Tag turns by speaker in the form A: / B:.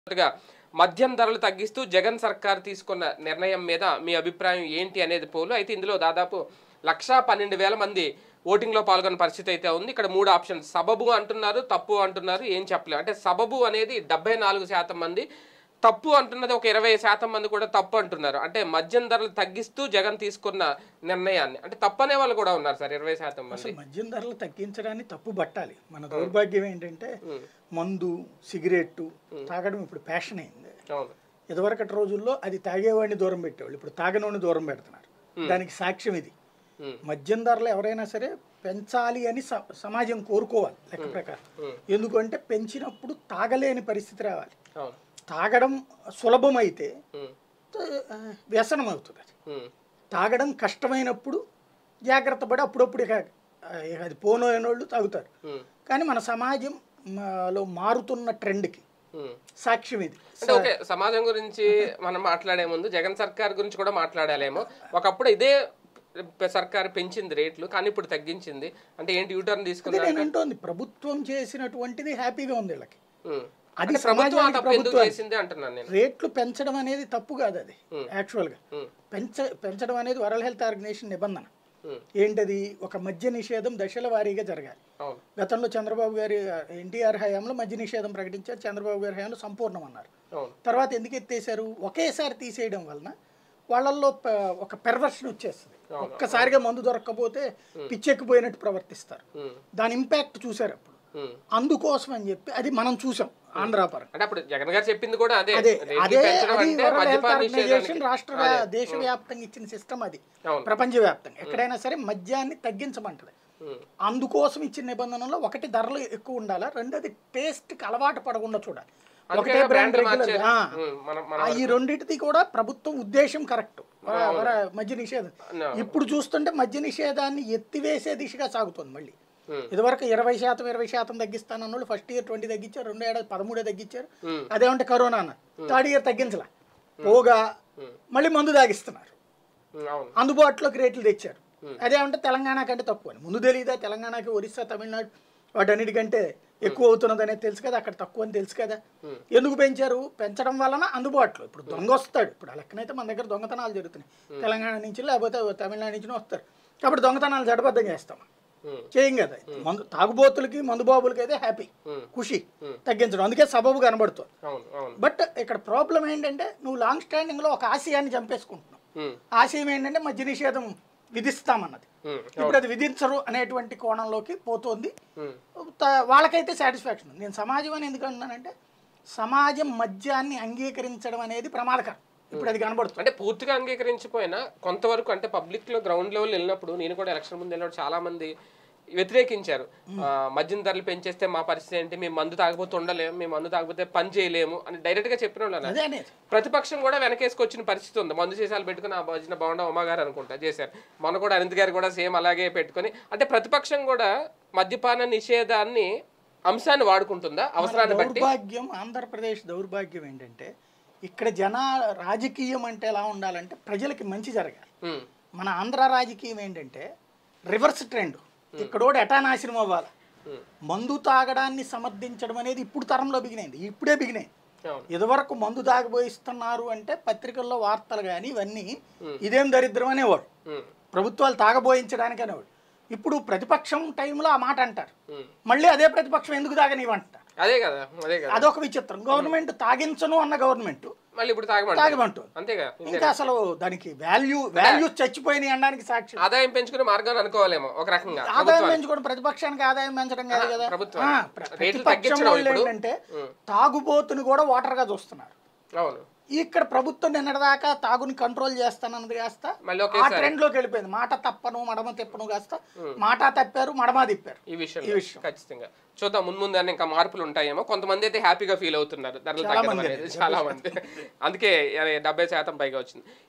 A: గా మద్యం ధరలు తగ్గిస్తూ జగన్ సర్కార్ తీసుకున్న నిర్ణయం మీద మీ అభిప్రాయం ఏంటి అనేది పోలు అయితే ఇందులో దాదాపు లక్షా పన్నెండు వేల మంది ఓటింగ్లో పాల్గొన్న పరిస్థితి అయితే ఉంది ఇక్కడ మూడు ఆప్షన్స్ సబబు అంటున్నారు తప్పు అంటున్నారు ఏం చెప్పలేము అంటే సబబు అనేది డెబ్బై నాలుగు శాతం మంది తప్పు అంటున్నది ఒక ఇరవై శాతం మంది కూడా తప్పు అంటున్నారు అంటే మద్యం ధరలు తగ్గిస్తూ జగన్ తీసుకున్న నిర్ణయాన్ని అంటే తప్పనే వాళ్ళు కూడా ఉన్నారు సార్ ఇరవై శాతం మంది
B: అసలు మద్యం ధరలు తగ్గించడాన్ని తప్పు పట్టాలి మన దౌర్భాగ్యం ఏంటంటే మందు సిగరెట్టు తాగడం ఇప్పుడు ఫ్యాషన్ అయింది
A: అవును
B: ఇదివరకటి రోజుల్లో అది తాగేవాడిని దూరం పెట్టేవాళ్ళు ఇప్పుడు తాగనోడిని దూరం పెడుతున్నారు దానికి సాక్ష్యం ఇది
A: ఉమ్.
B: మద్యం ధరలు ఎవరైనా సరే పెంచాలి అని స- సమాజం కోరుకోవాలి లెక్క ప్రకారం ఎందుకంటే పెంచినప్పుడు తాగలేని పరిస్థితి రావాలి
A: అవును
B: తాగడం సులభమైతే
A: ఉమ్.
B: త- ఆ, వ్యసనం అవుతుంది అది
A: ఉమ్.
B: తాగడం కష్టమైనప్పుడు జాగ్రత్త పడి అప్పుడప్పుడు ఇక ఆ, ఇక అది పోనోని వాళ్ళు తాగుతారు
A: ఉమ్.
B: కానీ మన సమాజం లో మారుతున్న ట్రెండ్కి
A: ఉమ్.
B: సాక్ష్యం ఇది
A: అంటే ఓకే సమాజం గురించి మనం మాట్లాడే ముందు జగన్ సర్కార్ గురించి కూడా మాట్లాడాలేమో ఒకప్పుడు ఇదే సర్కార్ పెంచింది రేట్లు కానీ ఇప్పుడు తగ్గించింది అంటే ఏంటి యూటర్న్
B: అదే
A: తీసుకున్నారు
B: నేను అంటోంది ప్రభుత్వం చేసినటువంటిది హ్యాపీగా ఉంది వీళ్ళకి
A: ఉమ్.
B: అది
A: అంటే ప్రభుత్వం ఆ
B: సమాజానికి
A: తప్పు ఎందుకు
B: ప్రభుత్వం
A: చేసింది అంటున్నాను నేను
B: రేట్లు పెంచడం అనేది తప్పు కాదు అది
A: Hmm.
B: యాక్చువల్గా
A: ఉమ్.
B: పెంచ పెంచడం అనేది వరల్డ్ హెల్త్ ఆర్గనైజేషన్ నిబంధన
A: ఉమ్.
B: ఏంటది ఒక మద్య నిషేధం దశల వారీగా జరగాలి
A: అవును
B: గతంలో చంద్రబాబు గారి ఎన్టీఆర్ హయాంలో మద్య నిషేధం ప్రకటించారు చంద్రబాబు గారి హయాంలో సంపూర్ణం అన్నారు
A: అవును
B: తర్వాత ఎందుకు ఎత్తేసారు ఒకేసారి తీసేయడం వలన వాళ్ళల్లో ప- ఒక పెర్వర్షన్ వచ్చేస్తుంది ఒక్కసారిగా మందు దొరక్కపోతే పిచ్చెక్కిపోయినట్టు ప్రవర్తిస్తారు
A: ఉమ్.
B: దాని ఇంపాక్ట్ చూసారు అప్పుడు
A: ఉమ్.
B: అందుకోసం అని చెప్పి అది మనం చూసాం ఆంధ్రాపరం
A: అంటే అప్పుడు జగన్ గారు చెప్పింది కూడా అదే
B: అదే
A: రేట్లు
B: అదే
A: పెంచడం
B: అది
A: అంటే
B: వరల్డ్ హెల్త్
A: మద్యపాన
B: ఆర్గనైజేషన్
A: నిషేధానికి
B: రాష్ట్ర దేశవ్యాప్తంగా ఇచ్చిన సిస్టమ్ అది
A: అవును
B: ప్రపంచవ్యాప్తంగా ఎక్కడైనా సరే మద్యాన్ని తగ్గించమంటది
A: ఉమ్.
B: అందుకోసం ఇచ్చిన నిబంధనలో ఒకటి ధరలు ఎక్కువ ఉండాలా రెండోది టేస్ట్కి అలవాటు పడకుండా చూడాలి
A: అందుకే
B: ఒకటే బ్రాండ్
A: బ్రాండ్
B: రెగ్యులర్
A: మార్చారు ఉమ్. మనం
B: ఆ
A: మనం
B: ఈ రెండింటిది కూడా ప్రభుత్వం ఉద్దేశం కరెక్ట్ మద్య నిషేధం
A: No.
B: ఇప్పుడు చూస్తుంటే మద్య నిషేధాన్ని ఎత్తివేసే దిశగా సాగుతుంది మళ్ళీ
A: Hmm.
B: ఇదివరకు ఇరవై శాతం ఇరవై శాతం తగ్గిస్తానన్న వాళ్ళు ఫస్ట్ ఇయర్ ట్వంటీ తగ్గించారు రెండు ఏడాది పదమూడే తగ్గించారు
A: Hmm.
B: అదేమంటే కరోనా అన్నారు థర్డ్ ఇయర్ తగ్గించలా పోగా మళ్ళీ మందు తాగిస్తున్నారు
A: ఉమ్. అవును
B: అందుబాటులోకి రేట్లు తెచ్చారు అదేమంటే తెలంగాణ కంటే తక్కువ అని ముందు తెలియదా తెలంగాణకి ఒరిస్సా తమిళనాడు వాటన్నిటికంటే ఎక్కువ అవుతున్నది అనేది తెలుసు కదా అక్కడ తక్కువ అని తెలుసు కదా ఎందుకు పెంచారు పెంచడం వలన అందుబాటులో ఇప్పుడు దొంగ వస్తాడు ఇప్పుడు ఆ లెక్కనైతే మన దగ్గర దొంగతనాలు జరుగుతున్నాయి తెలంగాణ నుంచి లేకపోతే తమిళనాడు నుంచి వస్తారు కాబట్టి దొంగతనాలు జడబద్దం చేస్తాం
A: ఉమ్.
B: చేయం కదా మందు తాగుబోతులకి మందుబాబులకి అయితే హ్యాపీ
A: Hmm.
B: ఖుషి తగ్గించడం అందుకే సబబు కనబడుతుంది
A: అవును అవును
B: బట్ ఇక్కడ ప్రాబ్లం ఏంటంటే నువ్వు లాంగ్ స్టాండింగ్లో ఒక ఆశయాన్ని చంపేసుకుంటున్నావు
A: ఉమ్.
B: ఆశయం ఏంటంటే మద్య నిషేధం విధిస్తామన్నది
A: ఉమ్.
B: ఇప్పుడు అది విధించరు అనేటువంటి కోణంలోకి పోతోంది
A: ఉమ్.
B: త- వాళ్ళకైతే సాటిస్ఫాక్షన్ నేను సమాజం అని ఎందుకు అంటున్నానంటే సమాజం మద్యాన్ని అంగీకరించడం అనేది ప్రమాదకరం ఇప్పుడు అది కనబడుతుంది
A: అంటే పూర్తిగా అంగీకరించిపోయినా కొంతవరకు అంటే పబ్లిక్ లో గ్రౌండ్ లెవెల్ వెళ్ళినప్పుడు నేను కూడా ఎలక్షన్ ముందు వెళ్ళినప్పుడు చాలా మంది వ్యతిరేకించారు ఆ, మద్యం ధరలు పెంచేస్తే మా పరిస్థితి ఏంటి మేము మందు తాగబోతే ఉండలేము మేము మందు తాగబోతే పని చేయలేము అని డైరెక్ట్ గా చెప్పిన వాళ్ళు అన్నారు.
B: అదే అనేది
A: ప్రతిపక్షం కూడా వెనకేసుకొచ్చిన పరిస్థితి ఉంది మందు సీసాలు పెట్టుకుని ఆ భజన బాగుండ ఉమాగారు అనుకుంటా చేశారు మొన్న కూడా అనంత్ గారు కూడా సేమ్ అలాగే పెట్టుకొని అంటే ప్రతిపక్షం కూడా మద్యపాన నిషేధాన్ని అంశాన్ని వాడుకుంటుందా అవసరాన్ని బట్టి
B: దౌర్భాగ్యం ఆంధ్రప్రదేశ్ దౌర్భాగ్యం ఏంటంటే ఇక్కడ జన రాజకీయం అంటే ఎలా ఉండాలంటే ప్రజలకి మంచి జరగాలి
A: ఉమ్,
B: మన ఆంధ్ర రాజకీయం ఏంటంటే రివర్స్ ట్రెండ్ ఇక్కడోడు ఎటా నాశనం అవ్వాలి
A: ఉమ్,
B: మందు తాగడాన్ని సమర్థించడం అనేది ఇప్పుడు తరంలో బిగినైంది ఇప్పుడే బిగినాయి
A: అవును
B: ఇదివరకు మందు తాగబోయిస్తున్నారు అంటే పత్రికల్లో వార్తలు కానీ ఇవన్నీ ఇదేం దరిద్రం అనేవాడు
A: ఉమ్,
B: ప్రభుత్వాలు తాగబోయించడానికి అనేవాడు ఇప్పుడు ప్రతిపక్షం టైంలో ఆ మాట అంటారు
A: ఉమ్.
B: మళ్ళీ అదే ప్రతిపక్షం ఎందుకు తాగనివ్వంట
A: అదే కదా అదే కదా
B: అదొక విచిత్రం గవర్నమెంట్ తాగించను అన్న గవర్నమెంట్
A: మళ్ళీ ఇప్పుడు తాగమంటారు
B: తాగమంటుంది
A: అంతేగా
B: ఇంకా అసలు దానికి వాల్యూ వాల్యూస్ చచ్చిపోయినాయి అనడానికి సాక్షి
A: ఆదాయం పెంచుకునే మార్గాన్ని అనుకోవాలేమో ఒక రకంగా
B: ఆదాయం పెంచుకోవడం ప్రతిపక్షానికి ఆదాయం పెంచడం కాదు కదా
A: ప్రభుత్వానికి.
B: ఆ, ప్ర-
A: రేట్లు
B: ప్రతిపక్షం
A: తగ్గించడం
B: వాళ్ళు
A: ఇప్పుడు.
B: ఏంటంటే తాగుబోతుని కూడా ఓటర్గా చూస్తున్నారు
A: అవును
B: ఇక్కడ ప్రభుత్వం నిన్నటిదాకా తాగుని కంట్రోల్ చేస్తానన్నది కాస్త
A: మళ్ళీ
B: ఆ
A: ఒకేసారి
B: ట్రెండ్ లోకి వెళ్ళిపోయింది మాట తప్పను మడమ తిప్పను కాస్త మాట తప్పారు మడమ తిప్పారు
A: ఈ విషయం
B: ఈ విషయం.
A: ఖచ్చితంగా చూద్దాం ముందు ముందు అన్ని ఇంకా మార్పులు ఉంటాయేమో కొంతమంది అయితే హ్యాపీగా ఫీల్ అవుతున్నారు ధరలు తగ్గడం
B: మంది
A: అనేది చాలా మంది అందుకే అది డెబ్బై శాతం పైగా వచ్చింది